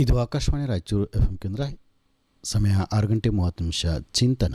ಇದು Akashvani Raichur F M ಕೇಂದ್ರ ಸಮಯ ಆರು ಗಂಟೆ ಮೂವತ್ತು ನಿಮಿಷ ಚಿಂತನ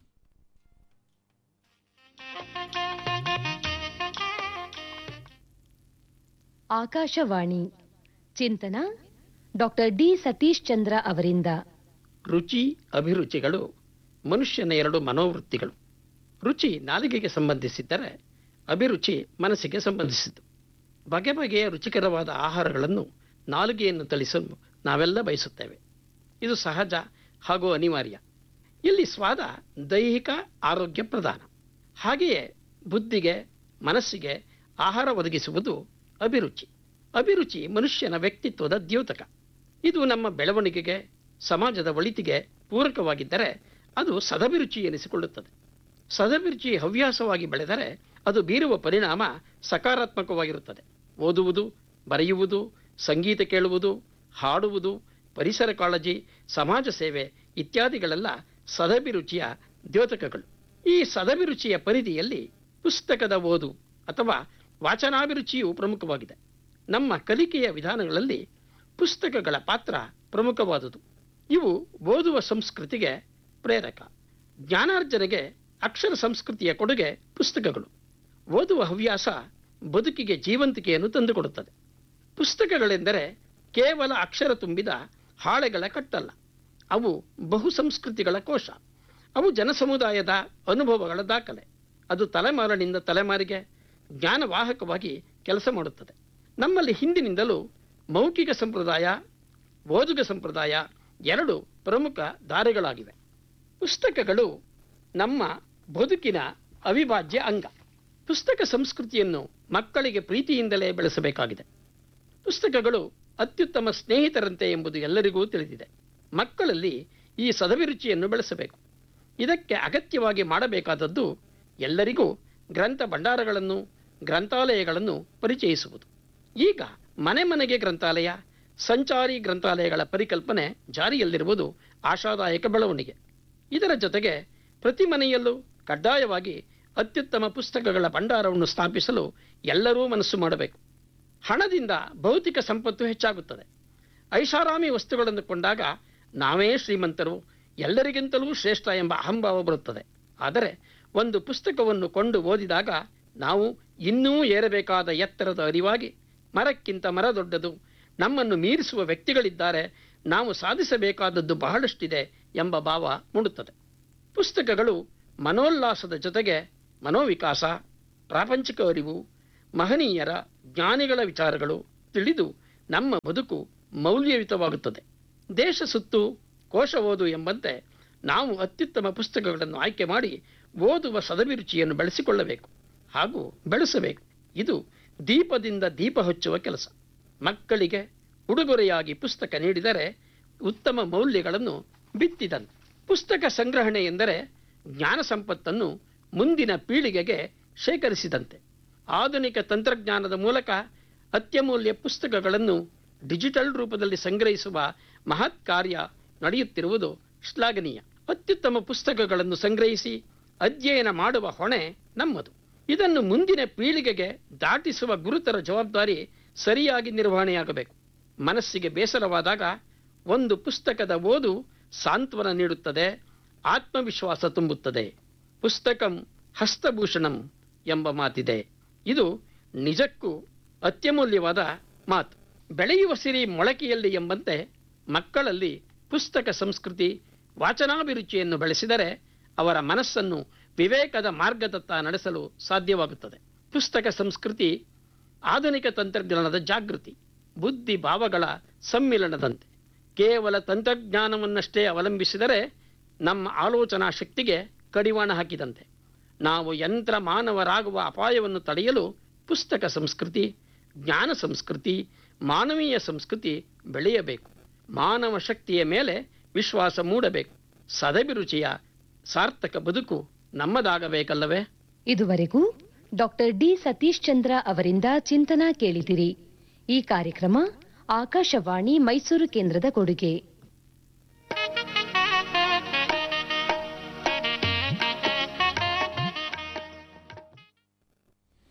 ಆಕಾಶವಾಣಿ ಚಿಂತನ ಡಾಕ್ಟರ್ ಡಿ ಸತೀಶ್ ಚಂದ್ರ ಅವರಿಂದ ರುಚಿ ಅಭಿರುಚಿಗಳು ಮನುಷ್ಯನ ಎರಡು ಮನೋವೃತ್ತಿಗಳು ರುಚಿ ನಾಲಿಗೆಗೆ ಸಂಬಂಧಿಸಿದ್ದರೆ ಅಭಿರುಚಿ ಮನಸ್ಸಿಗೆ ಸಂಬಂಧಿಸಿದ್ದು ಬಗೆ ಬಗೆಯ ರುಚಿಕರವಾದ ಆಹಾರಗಳನ್ನು ನಾಲಿಗೆಯನ್ನು ತಳಿಸಲು ನಾವೆಲ್ಲ ಬಯಸುತ್ತೇವೆ ಇದು ಸಹಜ ಹಾಗೂ ಅನಿವಾರ್ಯ ಇಲ್ಲಿ ಸ್ವಾದ ದೈಹಿಕ ಆರೋಗ್ಯ ಪ್ರಧಾನ ಹಾಗೆಯೇ ಬುದ್ಧಿಗೆ ಮನಸ್ಸಿಗೆ ಆಹಾರ ಒದಗಿಸುವುದು ಅಭಿರುಚಿ ಅಭಿರುಚಿ ಮನುಷ್ಯನ ವ್ಯಕ್ತಿತ್ವದ ದ್ಯೋತಕ ಇದು ನಮ್ಮ ಬೆಳವಣಿಗೆಗೆ ಸಮಾಜದ ಒಳಿತಿಗೆ ಪೂರಕವಾಗಿದ್ದರೆ ಅದು ಸದಭಿರುಚಿ ಎನಿಸಿಕೊಳ್ಳುತ್ತದೆ ಸದಭಿರುಚಿ ಹವ್ಯಾಸವಾಗಿ ಬೆಳೆದರೆ ಅದು ಬೀರುವ ಪರಿಣಾಮ ಸಕಾರಾತ್ಮಕವಾಗಿರುತ್ತದೆ ಓದುವುದು ಬರೆಯುವುದು ಸಂಗೀತ ಕೇಳುವುದು ಹಾಡುವುದು ಪರಿಸರ ಕಾಳಜಿ ಸಮಾಜ ಸೇವೆ ಇತ್ಯಾದಿಗಳೆಲ್ಲ ಸದಭಿರುಚಿಯ ದ್ಯೋತಕಗಳು ಈ ಸದಭಿರುಚಿಯ ಪರಿಧಿಯಲ್ಲಿ ಪುಸ್ತಕದ ಓದು ಅಥವಾ ವಾಚನಾಭಿರುಚಿಯು ಪ್ರಮುಖವಾಗಿದೆ ನಮ್ಮ ಕಲಿಕೆಯ ವಿಧಾನಗಳಲ್ಲಿ ಪುಸ್ತಕಗಳ ಪಾತ್ರ ಪ್ರಮುಖವಾದುದು ಇವು ಓದುವ ಸಂಸ್ಕೃತಿಗೆ ಪ್ರೇರಕ ಜ್ಞಾನಾರ್ಜನೆಗೆ ಅಕ್ಷರ ಸಂಸ್ಕೃತಿಯ ಕೊಡುಗೆ ಪುಸ್ತಕಗಳು ಓದುವ ಹವ್ಯಾಸ ಬದುಕಿಗೆ ಜೀವಂತಿಕೆಯನ್ನು ತಂದುಕೊಡುತ್ತದೆ ಪುಸ್ತಕಗಳೆಂದರೆ ಕೇವಲ ಅಕ್ಷರ ತುಂಬಿದ ಹಾಳೆಗಳ ಕಟ್ಟಲ್ಲ ಅವು ಬಹು ಸಂಸ್ಕೃತಿಗಳ ಕೋಶ ಅವು ಜನಸಮುದಾಯದ ಅನುಭವಗಳ ದಾಖಲೆ ಅದು ತಲೆಮಾರಿನಿಂದ ತಲೆಮಾರಿಗೆ ಜ್ಞಾನವಾಹಕವಾಗಿ ಕೆಲಸ ಮಾಡುತ್ತದೆ ನಮ್ಮಲ್ಲಿ ಹಿಂದಿನಿಂದಲೂ ಮೌಖಿಕ ಸಂಪ್ರದಾಯ ಓದುಗ ಸಂಪ್ರದಾಯ ಎರಡು ಪ್ರಮುಖ ದಾರಿಗಳಾಗಿವೆ ಪುಸ್ತಕಗಳು ನಮ್ಮ ಬದುಕಿನ ಅವಿಭಾಜ್ಯ ಅಂಗ ಪುಸ್ತಕ ಸಂಸ್ಕೃತಿಯನ್ನು ಮಕ್ಕಳಿಗೆ ಪ್ರೀತಿಯಿಂದಲೇ ಬೆಳೆಸಬೇಕಾಗಿದೆ ಪುಸ್ತಕಗಳು ಅತ್ಯುತ್ತಮ ಸ್ನೇಹಿತರಂತೆ ಎಂಬುದು ಎಲ್ಲರಿಗೂ ತಿಳಿದಿದೆ ಮಕ್ಕಳಲ್ಲಿ ಈ ಸದಭಿರುಚಿಯನ್ನು ಬೆಳೆಸಬೇಕು ಇದಕ್ಕೆ ಅಗತ್ಯವಾಗಿ ಮಾಡಬೇಕಾದದ್ದು ಎಲ್ಲರಿಗೂ ಗ್ರಂಥ ಭಂಡಾರಗಳನ್ನು ಗ್ರಂಥಾಲಯಗಳನ್ನು ಪರಿಚಯಿಸುವುದು ಈಗ ಮನೆ ಮನೆಗೆ ಗ್ರಂಥಾಲಯ ಸಂಚಾರಿ ಗ್ರಂಥಾಲಯಗಳ ಪರಿಕಲ್ಪನೆ ಜಾರಿಯಲ್ಲಿರುವುದು ಆಶಾದಾಯಕ ಬೆಳವಣಿಗೆ ಇದರ ಜೊತೆಗೆ ಪ್ರತಿ ಮನೆಯಲ್ಲೂ ಕಡ್ಡಾಯವಾಗಿ ಅತ್ಯುತ್ತಮ ಪುಸ್ತಕಗಳ ಭಂಡಾರವನ್ನು ಸ್ಥಾಪಿಸಲು ಎಲ್ಲರೂ ಮನಸ್ಸು ಮಾಡಬೇಕು ಹಣದಿಂದ ಭೌತಿಕ ಸಂಪತ್ತು ಹೆಚ್ಚಾಗುತ್ತದೆ ಐಷಾರಾಮಿ ವಸ್ತುಗಳನ್ನು ಕೊಂಡಾಗ ನಾವೇ ಶ್ರೀಮಂತರು ಎಲ್ಲರಿಗಿಂತಲೂ ಶ್ರೇಷ್ಠ ಎಂಬ ಅಹಂಭಾವ ಬರುತ್ತದೆ ಆದರೆ ಒಂದು ಪುಸ್ತಕವನ್ನು ಕೊಂಡು ಓದಿದಾಗ ನಾವು ಇನ್ನೂ ಏರಬೇಕಾದ ಎತ್ತರದ ಅರಿವಾಗಿ ಮರಕ್ಕಿಂತ ಮರ ದೊಡ್ಡದು ನಮ್ಮನ್ನು ಮೀರಿಸುವ ವ್ಯಕ್ತಿಗಳಿದ್ದಾರೆ ನಾವು ಸಾಧಿಸಬೇಕಾದದ್ದು ಬಹಳಷ್ಟಿದೆ ಎಂಬ ಭಾವ ಮೂಡುತ್ತದೆ ಪುಸ್ತಕಗಳು ಮನೋಲ್ಲಾಸದ ಜೊತೆಗೆ ಮನೋವಿಕಾಸ ಪ್ರಾಪಂಚಿಕ ಅರಿವು ಮಹನೀಯರ ಜ್ಞಾನಿಗಳ ವಿಚಾರಗಳು ತಿಳಿದು ನಮ್ಮ ಬದುಕು ಮೌಲ್ಯಯುತವಾಗುತ್ತದೆ ದೇಶ ಸುತ್ತು ಕೋಶ ಓದು ಎಂಬಂತೆ ನಾವು ಅತ್ಯುತ್ತಮ ಪುಸ್ತಕಗಳನ್ನು ಆಯ್ಕೆ ಮಾಡಿ ಓದುವ ಸದಭಿರುಚಿಯನ್ನು ಬೆಳೆಸಿಕೊಳ್ಳಬೇಕು ಹಾಗೂ ಬೆಳೆಸಬೇಕು ಇದು ದೀಪದಿಂದ ದೀಪ ಹಚ್ಚುವ ಕೆಲಸ ಮಕ್ಕಳಿಗೆ ಉಡುಗೊರೆಯಾಗಿ ಪುಸ್ತಕ ನೀಡಿದರೆ ಉತ್ತಮ ಮೌಲ್ಯಗಳನ್ನು ಬಿತ್ತಿದಂತೆ ಪುಸ್ತಕ ಸಂಗ್ರಹಣೆ ಎಂದರೆ ಜ್ಞಾನ ಸಂಪತ್ತನ್ನು ಮುಂದಿನ ಪೀಳಿಗೆಗೆ ಶೇಖರಿಸಿದಂತೆ ಆಧುನಿಕ ತಂತ್ರಜ್ಞಾನದ ಮೂಲಕ ಅತ್ಯಮೂಲ್ಯ ಪುಸ್ತಕಗಳನ್ನು ಡಿಜಿಟಲ್ ರೂಪದಲ್ಲಿ ಸಂಗ್ರಹಿಸುವ ಮಹತ್ ಕಾರ್ಯ ನಡೆಯುತ್ತಿರುವುದು ಶ್ಲಾಘನೀಯ ಅತ್ಯುತ್ತಮ ಪುಸ್ತಕಗಳನ್ನು ಸಂಗ್ರಹಿಸಿ ಅಧ್ಯಯನ ಮಾಡುವ ಹೊಣೆ ನಮ್ಮದು ಇದನ್ನು ಮುಂದಿನ ಪೀಳಿಗೆಗೆ ದಾಟಿಸುವ ಗುರುತರ ಜವಾಬ್ದಾರಿ ಸರಿಯಾಗಿ ನಿರ್ವಹಣೆಯಾಗಬೇಕು ಮನಸ್ಸಿಗೆ ಬೇಸರವಾದಾಗ ಒಂದು ಪುಸ್ತಕದ ಓದು ಸಾಂತ್ವನ ನೀಡುತ್ತದೆ ಆತ್ಮವಿಶ್ವಾಸ ತುಂಬುತ್ತದೆ ಪುಸ್ತಕಂ ಹಸ್ತಭೂಷಣಂ ಎಂಬ ಮಾತಿದೆ ಇದು ನಿಜಕ್ಕೂ ಅತ್ಯಮೂಲ್ಯವಾದ ಮಾತು ಬೆಳೆಯುವ ಸಿರಿ ಮೊಳಕೆಯಲ್ಲಿ ಎಂಬಂತೆ ಮಕ್ಕಳಲ್ಲಿ ಪುಸ್ತಕ ಸಂಸ್ಕೃತಿ ವಾಚನಾಭಿರುಚಿಯನ್ನು ಬೆಳೆಸಿದರೆ ಅವರ ಮನಸ್ಸನ್ನು ವಿವೇಕದ ಮಾರ್ಗದತ್ತ ನಡೆಸಲು ಸಾಧ್ಯವಾಗುತ್ತದೆ ಪುಸ್ತಕ ಸಂಸ್ಕೃತಿ ಆಧುನಿಕ ತಂತ್ರಜ್ಞಾನದ ಜಾಗೃತಿ ಬುದ್ಧಿ ಭಾವಗಳ ಸಮ್ಮಿಲನದಂತೆ ಕೇವಲ ತಂತ್ರಜ್ಞಾನವನ್ನಷ್ಟೇ ಅವಲಂಬಿಸಿದರೆ ನಮ್ಮ ಆಲೋಚನಾ ಶಕ್ತಿಗೆ ಕಡಿವಾಣ ಹಾಕಿದಂತೆ ನಾವು ಯಂತ್ರ ಮಾನವರಾಗುವ ಅಪಾಯವನ್ನು ತಡೆಯಲು ಪುಸ್ತಕ ಸಂಸ್ಕೃತಿ ಜ್ಞಾನ ಸಂಸ್ಕೃತಿ ಮಾನವೀಯ ಸಂಸ್ಕೃತಿ ಬೆಳೆಯಬೇಕು ಮಾನವ ಶಕ್ತಿಯ ಮೇಲೆ ವಿಶ್ವಾಸ ಮೂಡಬೇಕು ಸದಭಿರುಚಿಯ ಸಾರ್ಥಕ ಬದುಕು ನಮ್ಮದಾಗಬೇಕಲ್ಲವೇ ಇದುವರೆಗೂ ಡಾಕ್ಟರ್ ಡಿ ಸತೀಶ್ ಚಂದ್ರ ಅವರಿಂದ ಚಿಂತನ ಕೇಳಿದಿರಿ ಈ ಕಾರ್ಯಕ್ರಮ ಆಕಾಶವಾಣಿ ಮೈಸೂರು ಕೇಂದ್ರದ ಕೊಡುಗೆ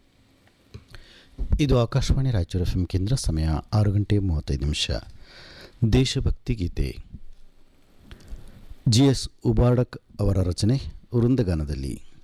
ಇದು ಆಕಾಶವಾಣಿ ರಾಯಚೂರು ಎಫ್ ಎಂ ಕೇಂದ್ರ ಸಮಯ ಆರು ಗಂಟೆ ಮೂವತ್ತೈದು ನಿಮಿಷ ದೇಶಭಕ್ತಿ ಗೀತೆ ಜಿ ಎಸ್ ಉಬಾಡಕ್ ಅವರ ರಚನೆ ವೃಂದಗಾನದಲ್ಲಿ